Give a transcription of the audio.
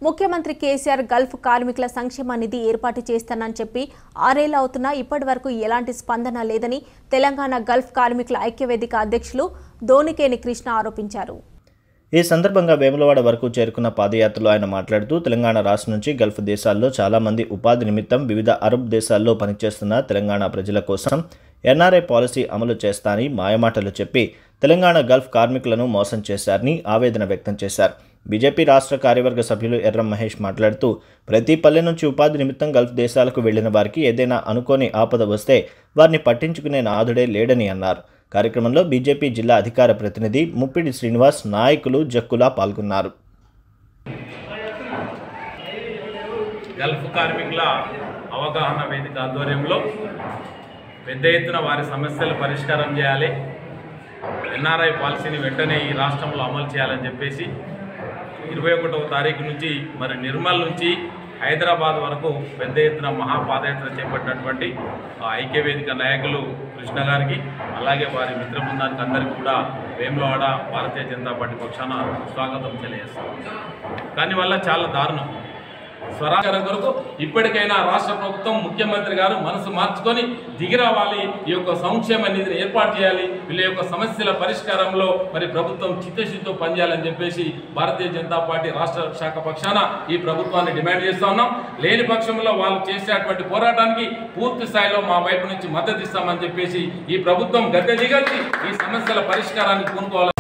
ముఖ్యమంత్రి కేసీఆర్ గల్ఫ్ కార్మికుల సంక్షేమ నిధి ఏర్పాటు చేస్తానని చెప్పి ఆరేళ్లు అవుతున్నా ఇప్పటి వరకు ఎలాంటి స్పందన లేదని తెలంగాణ గల్ఫ్ కార్మికుల ఐక్యవేదిక అధ్యక్షులు దోనికేని కృష్ణ ఆరోపించారు ఈ సందర్భంగా వేములవాడ వరకు చేరుకున్న పాదయాత్రలో ఆయన మాట్లాడుతూ తెలంగాణ రాష్ట్రం నుంచి గల్ఫ్ దేశాల్లో చాలామంది ఉపాధి నిమిత్తం వివిధ అరబ్ దేశాల్లో పనిచేస్తున్న తెలంగాణ ప్రజల కోసం ఎన్ఆర్ఐ పాలసీ అమలు చేస్తానని మాయమాటలు చెప్పి తెలంగాణ గల్ఫ్ కార్మికులను మోసం చేశారని ఆవేదన వ్యక్తం చేశారు బీజేపీ రాష్ట్ర కార్యవర్గ సభ్యులు ఎర్రం మహేష్ మాట్లాడుతూ ప్రతి పల్లె నుంచి ఉపాధి నిమిత్తం గల్ఫ్ దేశాలకు వెళ్లిన వారికి ఏదైనా అనుకోని ఆపద వస్తే వారిని పట్టించుకునే నాదుడే లేడని అన్నారు కార్యక్రమంలో బీజేపీ జిల్లా అధికార ప్రతినిధి ముప్పిడి శ్రీనివాస్ నాయకులు జక్కులా పాల్గొన్నారు గల్ఫ్ కార్మికుల అవగాహన వేదిక ఆధ్వర్యంలో పెద్ద ఎత్తున వారి సమస్యలు పరిష్కారం చేయాలి ఎన్ఆర్ఐ పాలసీని వెంటనే ఈ రాష్ట్రంలో అమలు చేయాలని చెప్పేసి ఇరవై ఒకటవ తారీఖు నుంచి మరి నిర్మల్ నుంచి హైదరాబాద్ వరకు పెద్ద ఎత్తున మహాపాదయాత్ర చేపట్టినటువంటి ఆ ఐక్యవేదిక నాయకులు కృష్ణ గారికి అలాగే వారి మిత్ర బృందానికి అందరికీ కూడా వేములవాడ భారతీయ జనతా పార్టీ పక్షాన స్వాగతం తెలియజేస్తాం కానీ వల్ల చాలా దారుణం స్వరాజ్యం కొరకు ఇప్పటికైనా రాష్ట్ర ప్రభుత్వం ముఖ్యమంత్రి గారు మనసు మార్చుకొని దిగిరావాలి ఈ యొక్క సంక్షేమ నిధిని ఏర్పాటు చేయాలి వీళ్ళ యొక్క సమస్యల పరిష్కారంలో మరి ప్రభుత్వం చిత్తశుద్ధితో పనిచేయాలని చెప్పేసి భారతీయ జనతా పార్టీ రాష్ట్ర శాఖ పక్షాన ఈ ప్రభుత్వాన్ని డిమాండ్ చేస్తా ఉన్నాం లేని పక్షంలో వాళ్ళు చేసేటువంటి పోరాటానికి పూర్తి స్థాయిలో మా వైపు నుంచి మద్దతు ఇస్తామని చెప్పేసి ఈ ప్రభుత్వం గద్దె దిగల్చి ఈ సమస్యల పరిష్కారానికి పూనుకోవాలని